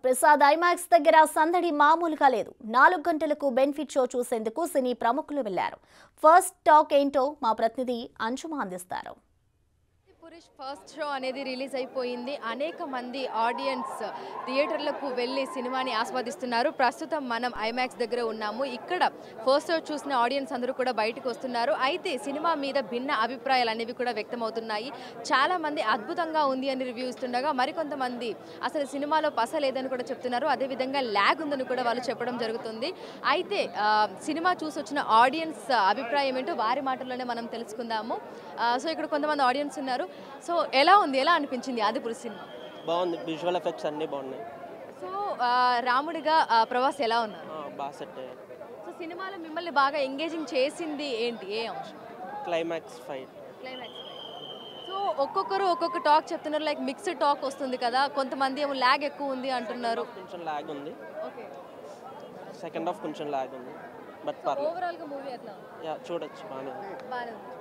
Prasad IMAX దగ్గర సందడి మామూలుగా లేదు నాలుగు గంటలకు బెనిఫిట్ షో చూసేందుకు సినీ ప్రముఖులు వెళ్లారు ఫస్ట్ టాక్ ఏంటో మా ప్రతినిధి అంశుమ అందిస్తారు పురుష్ ఫస్ట్ షో అనేది రిలీజ్ అయిపోయింది అనేక మంది ఆడియన్స్ థియేటర్లకు వెళ్ళి సినిమాని ఆస్వాదిస్తున్నారు ప్రస్తుతం మనం ఐమాక్స్ దగ్గర ఉన్నాము ఇక్కడ ఫస్ట్ షో చూసిన ఆడియన్స్ అందరూ కూడా బయటకు వస్తున్నారు అయితే సినిమా మీద భిన్న అభిప్రాయాలు అనేవి కూడా వ్యక్తమవుతున్నాయి చాలా మంది అద్భుతంగా ఉంది అని రివ్యూ ఇస్తుండగా మరికొంతమంది అసలు సినిమాలో పస లేదని కూడా చెప్తున్నారు అదేవిధంగా ల్యాగ్ ఉందని కూడా వాళ్ళు చెప్పడం జరుగుతుంది అయితే ఆ, సినిమా చూసి వచ్చిన ఆడియన్స్ అభిప్రాయం ఏంటో వారి మాటల్లోనే మనం తెలుసుకుందాము ఆ, సో ఇక్కడ కొంతమంది ఆడియన్స్ ఉన్నారు సో ఎలా ఉంది ఎలా అనిపించింది ఆదిపురు సినిమా బాగుంది విజువల్ ఎఫెక్ట్స్ అన్నీ బాగున్నాయి సో ఆ, రాముడిగా ఆ, ప్రభాస్ ఎలా ఉన్నారు ఆ, బాగా సెట్ అయ్యారు సో సినిమాలో మిమ్మల్ని బాగా ఎంగేజింగ్ చేసింది ఏంటి ఏ అంశం క్లైమాక్స్ ఫైట్ క్లైమాక్స్ సో ఒక్కొక్కరు ఒక్కొక్క టాక్ చెప్తున్నారు లైక్ మిక్స్డ్ టాక్ వస్తుంది కదా కొంతమంది ఏమో ల్యాగ్ ఎక్కువ ఉంది అంటున్నారు కొంచెం ల్యాగ్ ఉంది ఓకే సెకండ్ హాఫ్ కొంచెం ల్యాగ్ ఉంది బట్ పర్లేదు ఓవరాల్గా మూవీ ఎట్లా ఉంది యా చూడొచ్చు బాగానే ఉంది బాగానే ఉంది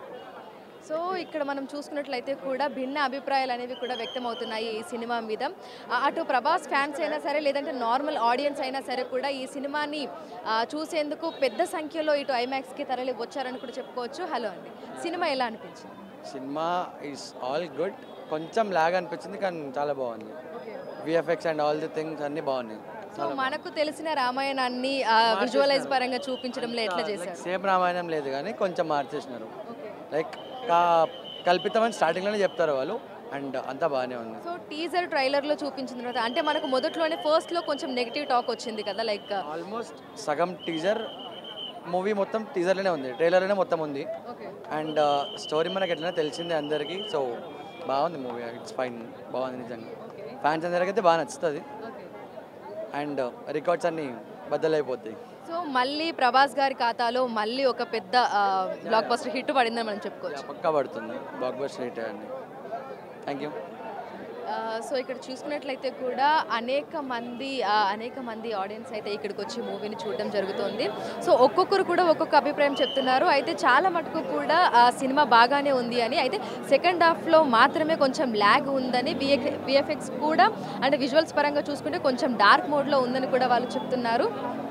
సో ఇక్కడ మనం చూసుకున్నట్లయితే కూడా భిన్న అభిప్రాయాలు అనేవి కూడా వ్యక్తమవుతున్నాయి ఈ సినిమా మీద ఆ, అటు ప్రభాస్ ఫ్యాన్స్ అయినా సరే లేదంటే నార్మల్ ఆడియన్స్ అయినా సరే కూడా ఈ సినిమాని ఆ, చూసేందుకు పెద్ద సంఖ్యలో ఇటు ఐమాక్స్కి తరలి వచ్చారని కూడా చెప్పుకోవచ్చు హలో అండి సినిమా ఎలా అనిపించింది సినిమా ఈస్ ఆల్ గుడ్ కొంచెం లాగ్ అనిపించింది కానీ చాలా బాగుంది VFX and all the things అన్నీ బాగున్నాయి సో మనకు తెలిసిన రామాయణాన్ని విజువలైజ్ పరంగా చూపించడంలో ఎట్లా చేశారు సేమ్ రామాయణం లేదు కానీ కొంచెం మార్చేసినారు లైక్ కా కల్పితమని స్టార్టింగ్లోనే చెప్తారు వాళ్ళు అండ్ అంతా బాగానే ఉంది సో టీజర్ ట్రైలర్లో చూపించిన తర్వాత అంటే మనకు మొదట్లోనే ఫస్ట్లో కొంచెం నెగిటివ్ టాక్ వచ్చింది కదా లైక్ ఆల్మోస్ట్ సగం టీజర్ మూవీ మొత్తం టీజర్లోనే ఉంది ట్రైలర్లోనే మొత్తం ఉంది ఓకే అండ్ స్టోరీ మనకి ఎట్లనే తెలిసిందే అందరికీ సో బాగుంది మూవీ ఇట్స్ ఫైన్ బాగుంది నిజంగా ఫ్యాన్స్ అందరికీ అయితే బాగా నచ్చుతుంది ఓకే అండ్ రికార్డ్స్ అన్నీ బద్దలైపోతాయి సో మళ్ళీ ప్రభాస్ గారి ఖాతాలో మళ్ళీ ఒక పెద్ద బ్లాక్ బస్టర్ హిట్ పడిందని మనం చెప్పుకోవచ్చు పక్కా పడుతుంది బ్లాక్ బస్టర్ హిట్ అండి థ్యాంక్ యూ ఆ, సో ఇక్కడ చూసుకున్నట్లయితే కూడా అనేక మంది ఆ, అనేక మంది ఆడియన్స్ అయితే ఇక్కడికి వచ్చి మూవీని చూడడం జరుగుతుంది సో ఒక్కొక్కరు కూడా ఒక్కొక్క అభిప్రాయం చెప్తున్నారు అయితే చాలా మటుకు కూడా ఆ సినిమా బాగానే ఉంది అని అయితే సెకండ్ హాఫ్లో మాత్రమే కొంచెం ల్యాగ్ ఉందని విఎక్ విఎఫ్ఎక్స్ కూడా అంటే విజువల్స్ పరంగా చూసుకుంటే కొంచెం డార్క్ మోడ్లో ఉందని కూడా వాళ్ళు చెప్తున్నారు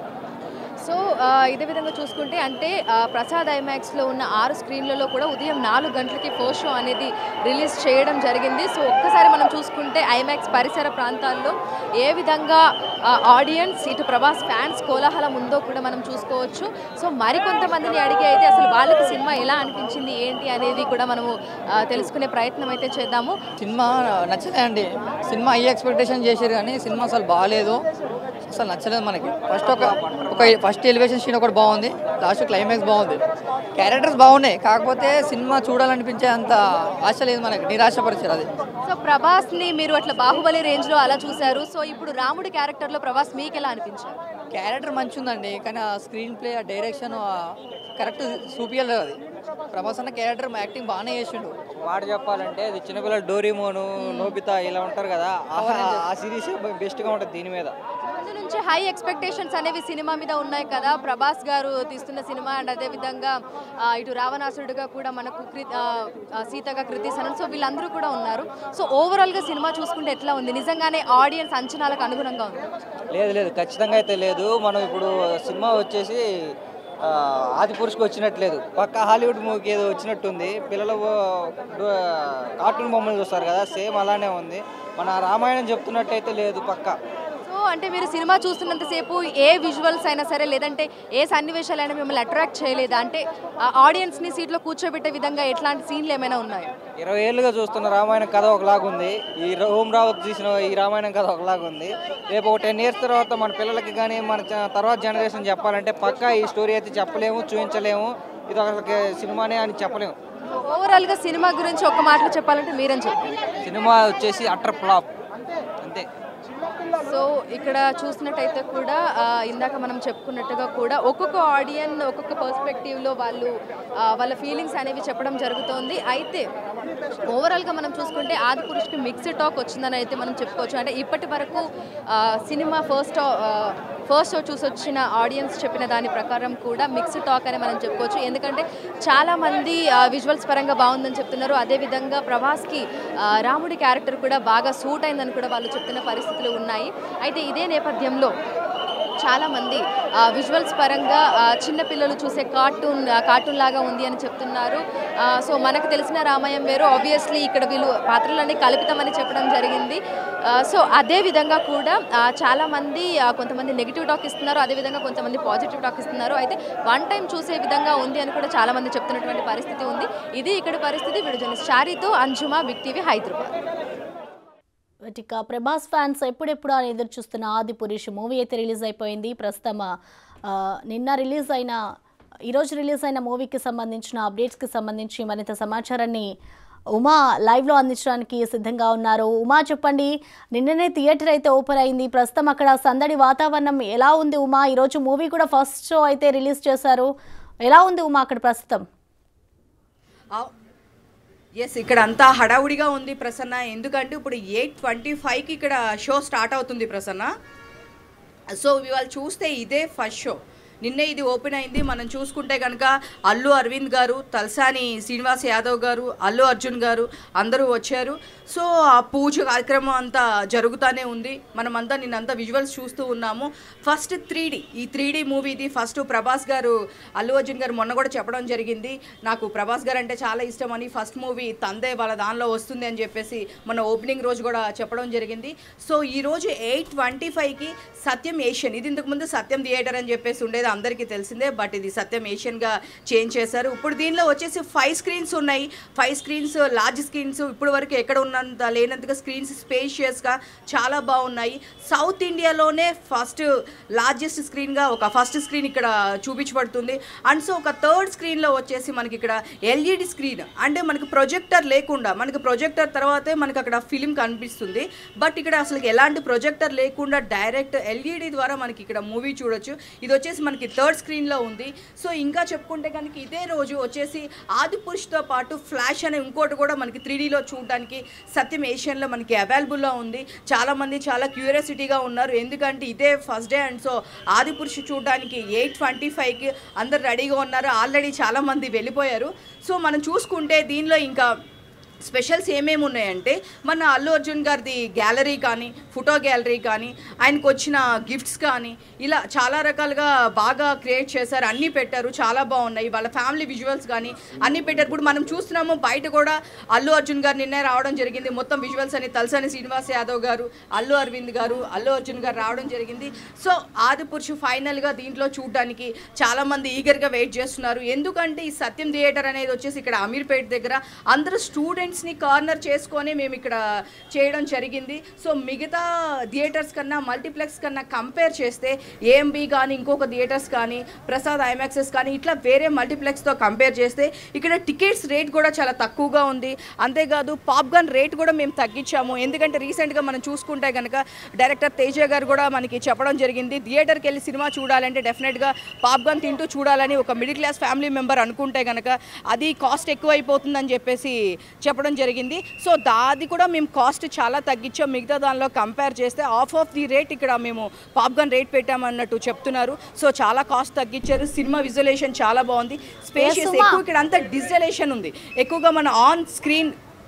సో ఆ, ఇదే విధంగా చూసుకుంటే అంటే ఆ, ప్రసాద్ ఐమాక్స్లో ఉన్న ఆరు స్క్రీన్లలో కూడా ఉదయం నాలుగు గంటలకి ఫస్ట్ షో అనేది రిలీజ్ చేయడం జరిగింది సో ఒక్కసారి మనం చూసుకుంటే ఐమాక్స్ పరిసర ప్రాంతాల్లో ఏ విధంగా ఆడియన్స్ ఇటు ప్రభాస్ ఫ్యాన్స్ కోలాహలం ఉందో కూడా మనం చూసుకోవచ్చు సో మరికొంతమందిని అడిగి అయితే అసలు వాళ్ళకి సినిమా ఎలా అనిపించింది ఏంటి అనేది కూడా మనము ఆ, తెలుసుకునే ప్రయత్నం అయితే చేద్దాము సినిమా నచ్చలే అండి సినిమా ఈ ఎక్స్పెక్టేషన్ చేశారు కానీ సినిమా అసలు బాగాలేదు అసలు నచ్చలేదు మనకి ఫస్ట్ ఒక ఒక ఫస్ట్ ఎలివేషన్ సీన్ ఒకటి బాగుంది లాస్ట్ క్లైమాక్స్ బాగుంది క్యారెక్టర్స్ బాగున్నాయి కాకపోతే సినిమా చూడాలనిపించే అంత ఆశ లేదు మనకి నిరాశపరిచారు అది సో ప్రభాస్ని మీరు అట్లా బాహుబలి రేంజ్లో అలా చూశారు సో ఇప్పుడు రాముడి క్యారెక్టర్లో ప్రభాస్ మీకు ఎలా అనిపించారు క్యారెక్టర్ మంచి ఉందండి కానీ ఆ స్క్రీన్ ప్లే ఆ డైరెక్షన్ కరెక్ట్ చూపించలేదు అది ప్రభాస్ అన్న క్యారెక్టర్ యాక్టింగ్ బాగానే చేసిండు మాట చెప్పాలంటే అది చిన్నపిల్లల డోరీమోను నోబితా ఇలా ఉంటారు కదా ఆ- ఆ సిరీస్ బెస్ట్గా ఉంటుంది దీని మీద ముందు నుంచి హై ఎక్స్పెక్టేషన్స్ అనేవి సినిమా మీద ఉన్నాయి కదా ప్రభాస్ గారు తీస్తున్న సినిమా అండ్ అదే విధంగా ఆ, ఇటు రావణాసురుడుగా కూడా మనకు కృ- ఆ, ఆ, సీతగా కృతి సనన్ సో వీళ్ళందరూ కూడా ఉన్నారు సో ఓవరాల్ గా సినిమా చూసుకుంటే ఎట్లా ఉంది నిజంగానే ఆడియన్స్ అంచనాలకు అనుగుణంగా ఉంది లేదు లేదు ఖచ్చితంగా అయితే లేదు మనం ఇప్పుడు సినిమా వచ్చేసి ఆ, ఆది పురుషుకు వచ్చినట్లేదు పక్క హాలీవుడ్ మూవీకి ఏదో వచ్చినట్టుంది పిల్లలు డు- కార్టూన్ బొమ్మలు చూస్తారు కదా సేమ్ అలానే ఉంది మన రామాయణం చెప్తున్నట్టయితే లేదు పక్క సో అంటే మీరు సినిమా చూస్తున్నంతసేపు ఏ విజువల్స్ అయినా సరే లేదంటే ఏ సన్నివేశాలైనా మిమ్మల్ని అట్రాక్ట్ చేయలేదా అంటే ఆడియన్స్ ని సీట్లో కూర్చోబెట్టే విధంగా ఎట్లాంటి సీన్లు ఏమైనా ఉన్నాయా ఇరవై ఏళ్ళుగా చూస్తున్న రామాయణం కథ ఒకలాగుంది ఈ ఓం రావత్ తీసిన ఈ రామాయణం కథ ఒకలాగుంది రేపు ఒక టెన్ ఇయర్స్ తర్వాత మన పిల్లలకి కానీ మన చ- తర్వాత జనరేషన్ చెప్పాలంటే పక్కా ఈ స్టోరీ అయితే చెప్పలేము చూపించలేము ఇది ఒక సినిమానే అని చెప్పలేము ఓవరాల్ గా సినిమా గురించి ఒక మాటలో చెప్పాలంటే మీరని చెప్పండి సినిమా వచ్చేసి అటర్ ఫ్లాప్ అంతే సో ఇక్కడ చూసినట్టయితే కూడా ఆ, ఇందాక మనం చెప్పుకున్నట్టుగా కూడా ఒక్కొక్క ఆడియన్ ఒక్కొక్క పర్స్పెక్టివ్లో వాళ్ళు ఆ, వాళ్ళ ఫీలింగ్స్ అనేవి చెప్పడం జరుగుతోంది అయితే ఓవరాల్గా మనం చూసుకుంటే ఆది పురుషుకి మిక్స్డ్ టాక్ వచ్చిందని అయితే మనం చెప్పుకోవచ్చు అంటే ఇప్పటి వరకు ఆ, సినిమా ఫస్ట్ ఫస్ట్ షో చూసి వచ్చిన ఆడియన్స్ చెప్పిన దాని ప్రకారం కూడా మిక్స్డ్ టాక్ అని మనం చెప్పుకోవచ్చు ఎందుకంటే చాలామంది విజువల్స్ పరంగా బాగుందని చెప్తున్నారు అదేవిధంగా ప్రభాస్కి ఆ, రాముడి క్యారెక్టర్ కూడా బాగా సూట్ అయిందని కూడా వాళ్ళు చెప్తున్న పరిస్థితులు ఉన్నాయి అయితే ఇదే నేపథ్యంలో చాలామంది విజువల్స్ పరంగా ఆ, చిన్న పిల్లలు చూసే కార్టూన్ ఆ, కార్టూన్ లాగా ఉంది అని చెప్తున్నారు ఆ, సో మనకు తెలిసిన రామాయణం వేరు ఆబ్వియస్లీ ఇక్కడ వీళ్ళు పాత్రలన్నీ కల్పితమని చెప్పడం జరిగింది ఆ, సో అదే విధంగా కూడా ఆ, చాలామంది ఆ, కొంతమంది నెగిటివ్ టాక్ ఇస్తున్నారు అదేవిధంగా కొంతమంది పాజిటివ్ టాక్ ఇస్తున్నారు అయితే వన్ టైం చూసే విధంగా ఉంది అని కూడా చాలామంది చెప్తున్నటువంటి పరిస్థితి ఉంది ఇది ఇక్కడ పరిస్థితి విడుదల చారితో అంజుమా బిగ్ టీవీ హైదరాబాద్ ఇక ప్రభాస్ ఫ్యాన్స్ ఎప్పుడెప్పుడు అని ఎదురు చూస్తున్న ఆది పురుష్ మూవీ అయితే రిలీజ్ అయిపోయింది ప్రస్తుతం ఆ, నిన్న రిలీజ్ అయిన ఈరోజు రిలీజ్ అయిన మూవీకి సంబంధించిన అప్డేట్స్కి సంబంధించి మరింత సమాచారాన్ని ఉమా లైవ్లో అందించడానికి సిద్ధంగా ఉన్నారు ఉమా చెప్పండి నిన్ననే థియేటర్ అయితే ఓపెన్ అయింది ప్రస్తుతం అక్కడ సందడి వాతావరణం ఎలా ఉంది ఉమా ఈరోజు మూవీ కూడా ఫస్ట్ షో అయితే రిలీజ్ చేశారు ఎలా ఉంది ఉమా అక్కడ ప్రస్తుతం ఎస్ ఇక్కడ అంతా హడావుడిగా ఉంది ప్రసన్న ఎందుకంటే ఇప్పుడు ఎయిట్ ట్వంటీ ఫైవ్కి ఇక్కడ షో స్టార్ట్ అవుతుంది ప్రసన్న సో ఇవాళ చూస్తే ఇదే ఫస్ట్ షో నిన్నే ఇది ఓపెన్ అయింది మనం చూసుకుంటే కనుక అల్లు అరవింద్ గారు తలసాని శ్రీనివాస్ యాదవ్ గారు అల్లు అర్జున్ గారు అందరూ వచ్చారు సో ఆ పూజ కార్యక్రమం అంతా జరుగుతూనే ఉంది మనమంతా నిన్నంతా విజువల్స్ చూస్తూ ఉన్నాము ఫస్ట్ త్రీ ఈ త్రీ డీ మూవీది ఫస్ట్ ప్రభాస్ గారు అల్లు అర్జున్ గారు మొన్న కూడా చెప్పడం జరిగింది నాకు ప్రభాస్ గారు అంటే చాలా ఇష్టం అని ఫస్ట్ మూవీ తందే వాళ్ళ దానిలో వస్తుంది అని చెప్పేసి మన ఓపెనింగ్ రోజు కూడా చెప్పడం జరిగింది సో ఈ రోజు ఎయిట్ ట్వంటీ ఫైవ్కి సత్యం ఏషియన్ ఇది ఇంతకుముందు సత్యం థియేటర్ అని చెప్పేసి ఉండేది అందరికీ తెలిసిందే బట్ ఇది సత్యం ఏషియన్గా చేంజ్ చేశారు ఇప్పుడు దీనిలో వచ్చేసి ఫైవ్ స్క్రీన్స్ ఉన్నాయి ఫైవ్ స్క్రీన్స్ లార్జ్ స్క్రీన్స్ ఇప్పుడు వరకు ఎక్కడ ఉన్నంత లేనంతగా స్క్రీన్స్ స్పేషియస్గా చాలా బాగున్నాయి సౌత్ ఇండియాలోనే ఫస్ట్ లార్జెస్ట్ స్క్రీన్గా ఒక ఫస్ట్ స్క్రీన్ ఇక్కడ చూపించబడుతుంది అండ్ సో ఒక థర్డ్ స్క్రీన్లో వచ్చేసి మనకి ఇక్కడ ఎల్ఈడి స్క్రీన్ అంటే మనకి ప్రొజెక్టర్ లేకుండా మనకి ప్రొజెక్టర్ తర్వాతే మనకి అక్కడ ఫిలిం కనిపిస్తుంది బట్ ఇక్కడ అసలు ఎలాంటి ప్రొజెక్టర్ లేకుండా డైరెక్ట్ ఎల్ఈడి ద్వారా మనకి ఇక్కడ మూవీ చూడొచ్చు ఇది వచ్చేసి మనకి థర్డ్ స్క్రీన్లో ఉంది సో ఇంకా చెప్పుకుంటే కనుక ఇదే రోజు వచ్చేసి ఆది పురుష్తో పాటు ఫ్లాష్ అనే ఇంకోటి కూడా మనకి త్రీడీలో చూడడానికి సత్యం ఏషియన్లో మనకి అవైలబుల్లో ఉంది చాలామంది చాలా క్యూరియాసిటీగా ఉన్నారు ఎందుకంటే ఇదే ఫస్ట్ డే అండ్ సో ఆది పురుషు చూడడానికి ఎయిట్ ట్వంటీ ఫైవ్కి అందరు రెడీగా ఉన్నారు ఆల్రెడీ చాలామంది వెళ్ళిపోయారు సో మనం చూసుకుంటే దీనిలో ఇంకా స్పెషల్స్ ఏమేమి ఉన్నాయంటే మన అల్లు అర్జున్ గారిది గ్యాలరీ కానీ ఫోటో గ్యాలరీ కానీ ఆయనకు వచ్చిన గిఫ్ట్స్ కానీ ఇలా చాలా రకాలుగా బాగా క్రియేట్ చేశారు అన్నీ పెట్టారు చాలా బాగున్నాయి వాళ్ళ ఫ్యామిలీ విజువల్స్ కానీ అన్నీ పెట్టారు ఇప్పుడు మనం చూస్తున్నాము బయట కూడా అల్లు అర్జున్ గారు నిన్నే రావడం జరిగింది మొత్తం విజువల్స్ అని తలసాని శ్రీనివాస్ యాదవ్ గారు అల్లు అరవింద్ గారు అల్లు అర్జున్ గారు రావడం జరిగింది సో ఆది పురుషు ఫైనల్గా దీంట్లో చూడడానికి చాలామంది ఈగర్గా వెయిట్ చేస్తున్నారు ఎందుకంటే ఈ సత్యం థియేటర్ అనేది వచ్చేసి ఇక్కడ అమీర్పేట్ దగ్గర అందరూ స్టూడెంట్స్ని కార్నర్ చేసుకొని మేము ఇక్కడ చేయడం జరిగింది సో మిగతా థియేటర్స్ కన్నా మల్టీప్లెక్స్ కన్నా కంపేర్ చేస్తే ఏఎంబి కానీ ఇంకొక థియేటర్స్ కానీ ప్రసాద్ ఐమాక్సెస్ కానీ ఇట్లా వేరే మల్టీప్లెక్స్తో కంపేర్ చేస్తే ఇక్కడ టికెట్స్ రేట్ కూడా చాలా తక్కువగా ఉంది అంతేకాదు పాప్కార్న్ రేట్ కూడా మేము తగ్గించాము ఎందుకంటే రీసెంట్గా మనం చూసుకుంటే కనుక డైరెక్టర్ తేజ గారు కూడా మనకి చెప్పడం జరిగింది థియేటర్కి వెళ్ళి సినిమా చూడాలంటే డెఫినెట్గా పాప్కార్న్ తింటూ చూడాలని ఒక మిడిల్ క్లాస్ ఫ్యామిలీ మెంబర్ అనుకుంటే కనుక అది కాస్ట్ ఎక్కువ అయిపోతుందని చెప్పేసి చెప్పడం జరిగింది సో దాది కూడా మేము కాస్ట్ చాలా తగ్గించాం మిగతా దానిలో కంపేర్ చేస్తే ఆఫ్ ఆఫ్ ది రేట్ ఇక్కడ మేము పాప్కార్న్ రేట్ పెట్టామన్నట్టు చెప్తున్నారు సో చాలా కాస్ట్ తగ్గించారు సినిమా విజువలేషన్ చాలా బాగుంది స్పేషియస్ Yes, Uma. ఎక్కువ ఇక్కడ అంతా డిజిటలేషన్ ఉంది ఎక్కువగా మన ఆన్ స్క్రీన్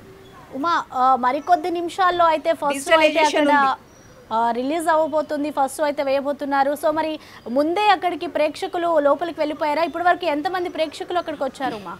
ఉమా ఆ, మరికొద్ది నిమిషాల్లో అయితే ఫస్ట్ అయితే Visualization అక్కడ ఉంది. ఆ, రిలీజ్ అవ్వబోతుంది ఫస్ట్ అయితే వేయబోతున్నారు సో మరి ముందే అక్కడికి ప్రేక్షకులు లోపలికి వెళ్ళిపోయారా ఇప్పటి వరకు ఎంతమంది ప్రేక్షకులు అక్కడికి వచ్చారు ఉమా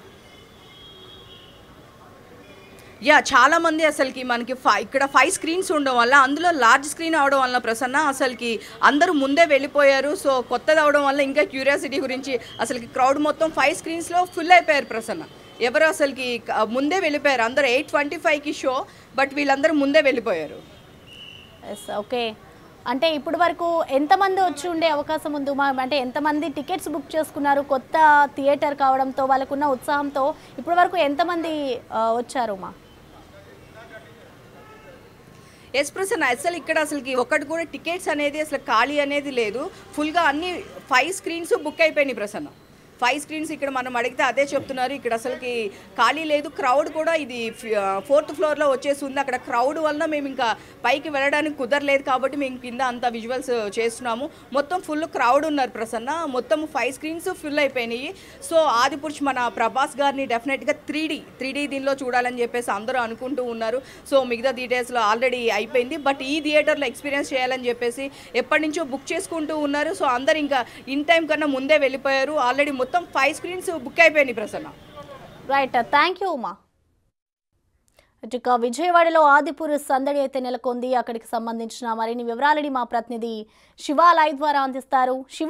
యా చాలా మంది అసలుకి మనకి ఫై ఇక్కడ ఫైవ్ స్క్రీన్స్ ఉండడం వల్ల అందులో లార్జ్ స్క్రీన్ అవడం వల్ల ప్రసన్న అసలుకి అందరూ ముందే వెళ్ళిపోయారు సో కొత్తది అవడం వల్ల ఇంకా క్యూరియాసిటీ గురించి అసలుకి క్రౌడ్ మొత్తం ఫైవ్ స్క్రీన్స్లో ఫుల్ అయిపోయారు ప్రసన్న ఎవరు అసలుకి క- ముందే వెళ్ళిపోయారు అందరూ ఎయిట్ ట్వంటీ ఫైవ్కి షో బట్ వీళ్ళందరూ ముందే వెళ్ళిపోయారు ఎస్ ఓకే అంటే ఇప్పటి వరకు ఎంతమంది వచ్చి ఉండే అవకాశం ఉంది ఉమా అంటే ఎంతమంది టికెట్స్ బుక్ చేసుకున్నారు కొత్త థియేటర్ కావడంతో వాళ్ళకున్న ఉత్సాహంతో ఇప్పటి వరకు ఎంతమంది ఆ, వచ్చారు ఉమా ఎస్ ప్రసన్న అసలు ఇక్కడ అసలుకి ఒక్కటి కూడా టికెట్స్ అనేది అసలు ఖాళీ అనేది లేదు ఫుల్గా అన్ని ఫైవ్ స్క్రీన్స్ బుక్ అయిపోయినాయి ప్రసన్న ఫైవ్ స్క్రీన్స్ ఇక్కడ మనం అడిగితే అదే చెప్తున్నారు ఇక్కడ అసలుకి ఖాళీ లేదు క్రౌడ్ కూడా ఇది ఫోర్త్ ఫ్లోర్లో వచ్చేసి ఉంది అక్కడ క్రౌడ్ వల్ల మేము ఇంకా పైకి వెళ్ళడానికి కుదరలేదు కాబట్టి మేము కింద అంత విజువల్స్ చేస్తున్నాము మొత్తం ఫుల్ క్రౌడ్ ఉన్నారు ప్రసన్న మొత్తం ఫైవ్ స్క్రీన్స్ ఫుల్ అయిపోయినాయి సో ఆదిపురుష్ మన ప్రభాస్ గారిని డెఫినెట్గా త్రీ డీ త్రీ డీ దీనిలో చూడాలని చెప్పేసి అందరూ అనుకుంటూ ఉన్నారు సో మిగతా డీటెయిల్స్లో ఆల్రెడీ అయిపోయింది బట్ ఈ థియేటర్లో ఎక్స్పీరియన్స్ చేయాలని చెప్పేసి ఎప్పటి నుంచో బుక్ చేసుకుంటూ ఉన్నారు సో అందరు ఇంకా ఇన్ టైం కన్నా ముందే వెళ్ళిపోయారు ఆల్రెడీ మొత్తం ఫైవ్ స్క్రీన్స్ బుక్ అయిపోయినాయి Prasanna right thank you Uma ఇక విజయవాడలో ఆదిపురి సందడి అయితే నెలకొంది అక్కడికి సంబంధించిన మరిన్ని వివరాలని మా ప్రతినిధి శివ లైవ్ ద్వారా అందిస్తారు శివ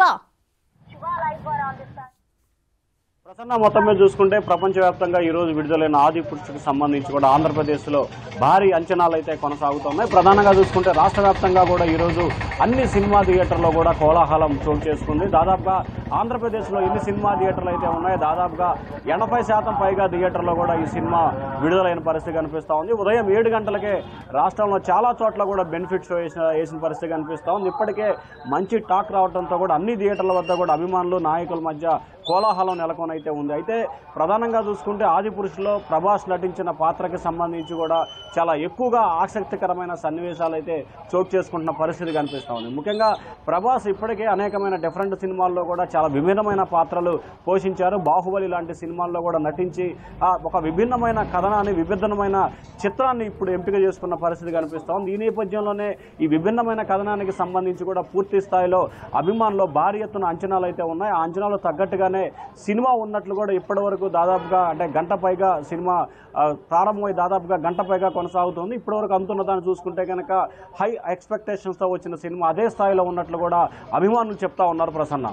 ప్రసన్న మొత్తం మీద చూసుకుంటే ప్రపంచవ్యాప్తంగా ఈ రోజు విడుదలైన ఆది పురుషుడికి సంబంధించి కూడా ఆంధ్రప్రదేశ్లో భారీ అంచనాలు అయితే కొనసాగుతున్నాయి ప్రధానంగా చూసుకుంటే రాష్ట్ర వ్యాప్తంగా కూడా ఈ రోజు అన్ని సినిమా థియేటర్లో కూడా కోలాహలం చోటు చేసుకుంది దాదాపుగా ఆంధ్రప్రదేశ్లో ఎన్ని సినిమా థియేటర్లు అయితే ఉన్నాయో దాదాపుగా ఎనభై శాతం పైగా థియేటర్లో కూడా ఈ సినిమా విడుదలైన పరిస్థితి కనిపిస్తూ ఉంది ఉదయం ఏడు గంటలకే రాష్ట్రంలో చాలా చోట్ల కూడా బెనిఫిట్ షో వేసిన వేసిన పరిస్థితి కనిపిస్తూ ఉంది ఇప్పటికే మంచి టాక్ రావడంతో కూడా అన్ని థియేటర్ల వద్ద కూడా అభిమానులు నాయకుల మధ్య కోలాహలం నెలకొని అయితే ఉంది అయితే ప్రధానంగా చూసుకుంటే ఆది పురుషులో ప్రభాస్ నటించిన పాత్రకి సంబంధించి కూడా చాలా ఎక్కువగా ఆసక్తికరమైన సన్నివేశాలు అయితే చోటు చేసుకుంటున్న పరిస్థితి కనిపిస్తూ ఉంది ముఖ్యంగా ప్రభాస్ ఇప్పటికే అనేకమైన డిఫరెంట్ సినిమాల్లో కూడా చాలా విభిన్నమైన పాత్రలు పోషించారు బాహుబలి లాంటి సినిమాల్లో కూడా నటించి ఆ, ఒక విభిన్నమైన కథనాన్ని విభిన్నమైన చిత్రాన్ని ఇప్పుడు ఎంపిక చేసుకున్న పరిస్థితి కనిపిస్తూ ఉంది ఈ నేపథ్యంలోనే ఈ విభిన్నమైన కథనానికి సంబంధించి కూడా పూర్తి స్థాయిలో అభిమానులు భారీ ఎత్తున అంచనాలు అయితే ఉన్నాయి ఆ అంచనాలు తగ్గట్టుగానే సినిమా ఉన్నట్లు కూడా ఇప్పటి వరకు దాదాపుగా అంటే గంట పైగా సినిమా ఆ, ప్రారంభమై దాదాపుగా గంట పైగా కొనసాగుతుంది ఇప్పటి వరకు అందుతున్న దాన్ని చూసుకుంటే కనుక హై ఎక్స్పెక్టేషన్స్తో వచ్చిన సినిమా అదే స్థాయిలో ఉన్నట్లు కూడా అభిమానులు చెప్తా ఉన్నారు ప్రసన్న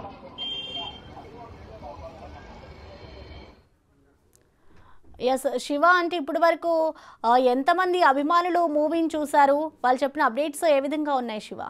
ఎస్ శివ అంటే ఇప్పటి వరకు ఆ, ఎంతమంది అభిమానులు మూవీని చూశారు వాళ్ళు చెప్పిన అప్డేట్స్ ఏ విధంగా ఉన్నాయి శివ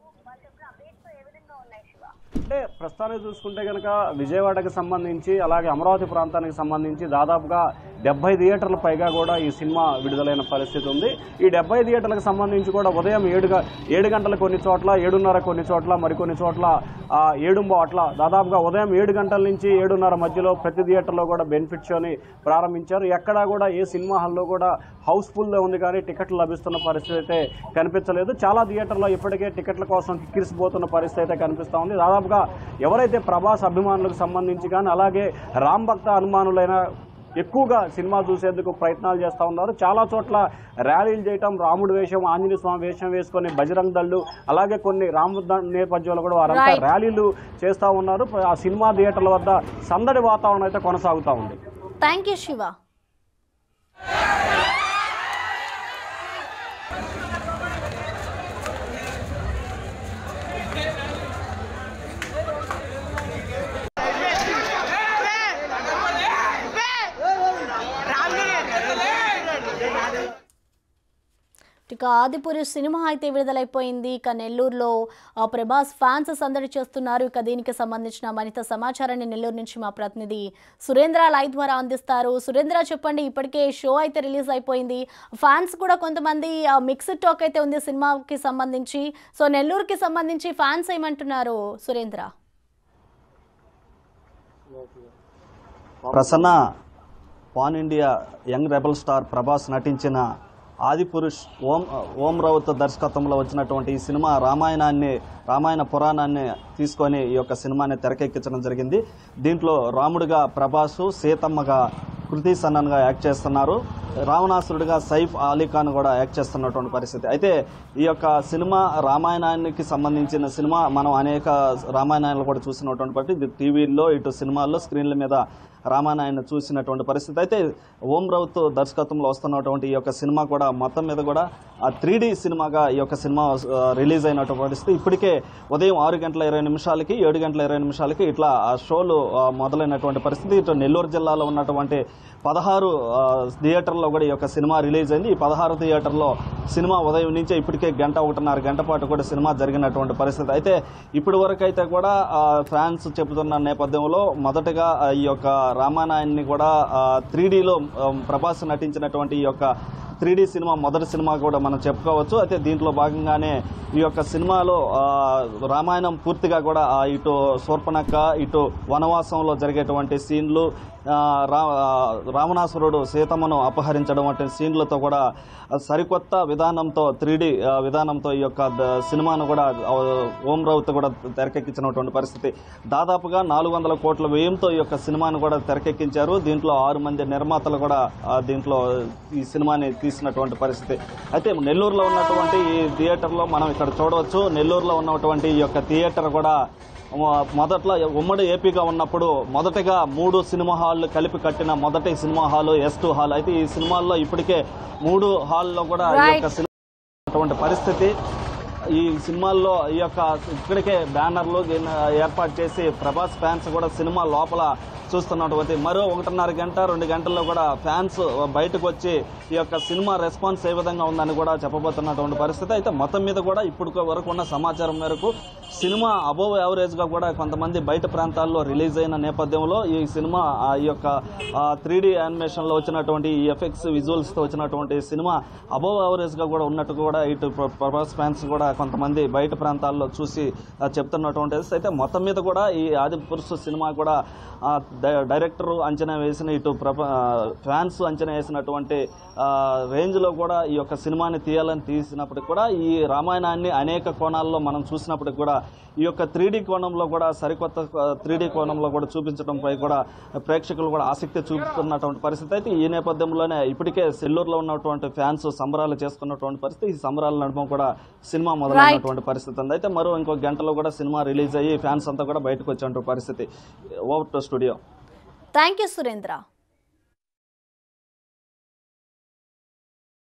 అంటే ప్రస్తుతానికి చూసుకుంటే కనుక విజయవాడకి సంబంధించి అలాగే అమరావతి ప్రాంతానికి సంబంధించి దాదాపుగా డెబ్బై థియేటర్ల పైగా కూడా ఈ సినిమా విడుదలైన పరిస్థితి ఉంది ఈ డెబ్బై థియేటర్లకు సంబంధించి కూడా ఉదయం ఏడు గ- ఏడు గంటల కొన్ని చోట్ల ఏడున్నర కొన్ని చోట్ల మరికొన్ని చోట్ల ఆ, ఏడుంబో అట్లా దాదాపుగా ఉదయం ఏడు గంటల నుంచి ఏడున్నర మధ్యలో ప్రతి థియేటర్లో కూడా బెనిఫిట్ షోని ప్రారంభించారు ఎక్కడా కూడా ఏ సినిమా హాల్లో కూడా హౌస్ఫుల్గా ఉంది కానీ టికెట్లు లభిస్తున్న పరిస్థితి అయితే కనిపించలేదు చాలా థియేటర్లో ఇప్పటికే టికెట్ల కోసం కిక్కిరిసిపోతున్న పరిస్థితి అయితే కనిపిస్తూ ఉంది దాదాపుగా ఎవరైతే ప్రభాస్ అభిమానులకు సంబంధించి కానీ అలాగే రామ్ భక్త అనుమానులైన ఎక్కువగా సినిమా చూసేందుకు ప్రయత్నాలు చేస్తూ ఉన్నారు చాలా చోట్ల ర్యాలీలు చేయటం రాముడు వేషం ఆంజనేయ స్వామి వేషం వేసుకొని బజరంగ్ దళ్ళు అలాగే కొన్ని రాము ద- నేపథ్యంలో కూడా వారంతా Right. ర్యాలీలు చేస్తూ ఉన్నారు ఆ సినిమా థియేటర్ల వద్ద సందడి వాతావరణం అయితే కొనసాగుతూ ఉంది థ్యాంక్ యూ శివ ఇక ఆదిపురి సినిమా అయితే విడుదలైపోయింది ఇక నెల్లూరులో ఆ, ప్రభాస్ ఫ్యాన్స్ సందడి చేస్తున్నారు ఇక దీనికి సంబంధించిన మరింత సమాచారాన్ని నెల్లూరు నుంచి మా ప్రతినిధి సురేంద్ర లైవ్ ద్వారా అందిస్తారు సురేంద్ర చెప్పండి ఇప్పటికే షో అయితే రిలీజ్ అయిపోయింది ఫ్యాన్స్ కూడా కొంతమంది మిక్స్డ్ టాక్ అయితే ఉంది సినిమాకి సంబంధించి సో నెల్లూరుకి సంబంధించి ఫ్యాన్స్ ఏమంటున్నారు Surendra Prasanna pan India young rebel star Prabhas నటించిన ఆదిపురుష్ ఓం ఓం రౌత్ దర్శకత్వంలో వచ్చినటువంటి ఈ సినిమా రామాయణాన్ని రామాయణ పురాణాన్ని తీసుకొని ఈ యొక్క సినిమాని తెరకెక్కించడం జరిగింది దీంట్లో రాముడిగా ప్రభాసు సీతమ్మగా కృతి సన్నన్గా యాక్ట్ చేస్తున్నారు రావణాసురుడిగా సైఫ్ అలీ ఖాన్ కూడా యాక్ట్ చేస్తున్నటువంటి పరిస్థితి అయితే ఈ యొక్క సినిమా రామాయణానికి సంబంధించిన సినిమా మనం అనేక రామాయణాలు కూడా చూసినటువంటి బట్టి ఇది టీవీల్లో ఇటు సినిమాల్లో స్క్రీన్ల మీద రామాయణాన్ని చూసినటువంటి పరిస్థితి అయితే ఓం రౌత్ దర్శకత్వంలో వస్తున్నటువంటి ఈ యొక్క సినిమా కూడా మొత్తం మీద కూడా ఆ త్రీ సినిమాగా ఈ యొక్క సినిమా ఆ, రిలీజ్ అయినటువంటి పరిస్థితి ఇప్పటికే ఉదయం ఆరు గంటల ఇరవై నిమిషాలకి ఏడు గంటల ఇరవై నిమిషాలకి ఇట్లా ఆ షోలు ఆ, మొదలైనటువంటి పరిస్థితి ఇటు నెల్లూరు జిల్లాలో ఉన్నటువంటి పదహారు ఆ, థియేటర్లో కూడా ఈ యొక్క సినిమా రిలీజ్ అయింది ఈ పదహారు థియేటర్లో సినిమా ఉదయం నుంచే ఇప్పటికే గంట ఒకటిన్నర గంట పాటు కూడా సినిమా జరిగినటువంటి పరిస్థితి అయితే ఇప్పటి వరకు అయితే కూడా ఆ, ఫ్యాన్స్ చెబుతున్న నేపథ్యంలో మొదటగా ఆ, ఈ యొక్క రామానాయన్ని కూడా త్రీ డీలో ప్రభాస్ నటించినటువంటి ఈ యొక్క త్రీ సినిమా మొదటి సినిమా కూడా మనం చెప్పుకోవచ్చు అయితే దీంట్లో భాగంగానే ఈ యొక్క సినిమాలో ఆ, రామాయణం పూర్తిగా కూడా ఆ, ఇటు శూర్పణక్క ఇటు వనవాసంలో జరిగేటువంటి సీన్లు ఆ, రా ఆ, రావణాసురుడు సీతమ్మను అపహరించడం వంటి సీన్లతో కూడా సరికొత్త విధానంతో త్రీ విధానంతో ఈ యొక్క ద- సినిమాను కూడా ఆ, ఓం రౌత్ కూడా తెరకెక్కించినటువంటి పరిస్థితి దాదాపుగా నాలుగు వందల కోట్ల వ్యయంతో ఈ యొక్క సినిమాను కూడా తెరకెక్కించారు దీంట్లో ఆరు మంది నిర్మాతలు కూడా ఆ, దీంట్లో ఈ సినిమాని తీసినటువంటి పరిస్థితి అయితే నెల్లూరులో ఉన్నటువంటి ఈ థియేటర్లో మనం ఇక్కడ చూడవచ్చు నెల్లూరులో ఉన్నటువంటి ఈ యొక్క థియేటర్ కూడా మొ- మొదట్లో ఉమ్మడి ఏపీగా ఉన్నప్పుడు మొదటగా మూడు సినిమా హాళ్ళు కలిపి కట్టిన మొదటి సినిమా హాల్ ఎస్ టూ హాల్ అయితే ఈ సినిమాల్లో ఇప్పటికే మూడు హాల్లో కూడా ఈ యొక్క Right. సినిమా ఉన్నటువంటి పరిస్థితి ఈ సినిమాల్లో ఈ యొక్క ఇక్కడికే బ్యానర్లు దీన్ని ఏర్పాటు చేసి ప్రభాస్ ఫ్యాన్స్ కూడా సినిమా లోపల చూస్తున్నటువంటి మరో ఒకటిన్నర గంట రెండు గంటల్లో కూడా ఫ్యాన్స్ బయటకు వచ్చి ఈ యొక్క సినిమా రెస్పాన్స్ ఏ విధంగా ఉందని కూడా చెప్పబోతున్నటువంటి పరిస్థితి అయితే మొత్తం మీద కూడా ఇప్పుడు వరకు ఉన్న సమాచారం మేరకు సినిమా అబోవ్ యావరేజ్ గా కూడా కొంతమంది బయట ప్రాంతాల్లో రిలీజ్ అయిన నేపథ్యంలో ఈ సినిమా ఆ ఈ యొక్క త్రీ డి యానిమేషన్ లో వచ్చినటువంటి ఈ ఎఫెక్ట్స్ విజువల్స్ తో వచ్చినటువంటి సినిమా అబోవ్ యావరేజ్ గా కూడా ఉన్నట్టు కూడా ఇటు ప్ర- ప్రభాస్ ఫ్యాన్స్ కూడా కొంతమంది బయట ప్రాంతాల్లో చూసి ఆ, చెప్తున్నటువంటి అయితే మొత్తం మీద కూడా ఈ ఆది పురుషు సినిమా కూడా ఆ, డై- డైరెక్టర్ అంచనా వేసిన ఇటు ప్రప ఆ, ఫ్యాన్స్ అంచనా వేసినటువంటి ఆ, రేంజ్లో కూడా ఈ యొక్క సినిమాని తీయాలని తీసినప్పటికి కూడా ఈ రామాయణాన్ని అనేక కోణాల్లో మనం చూసినప్పటికి కూడా ఈ యొక్క త్రీ కోణంలో కూడా సరికొత్త త్రీ కోణంలో కూడా చూపించడంపై కూడా ప్రేక్షకులు కూడా ఆసక్తి చూపుతున్నటువంటి పరిస్థితి అయితే ఈ నేపథ్యంలోనే ఇప్పటికే సెల్లూరులో ఉన్నటువంటి ఫ్యాన్స్ సంబరాలు చేసుకున్నటువంటి పరిస్థితి ఈ సంబరాల నడుమ కూడా సినిమా మొదలైనటువంటి పరిస్థితి ఉంది అయితే మరో ఇంకో గంటలో కూడా సినిమా రిలీజ్ అయ్యి ఫ్యాన్స్ అంతా కూడా బయటకు వచ్చేటువంటి పరిస్థితి over to studio thank you Surendra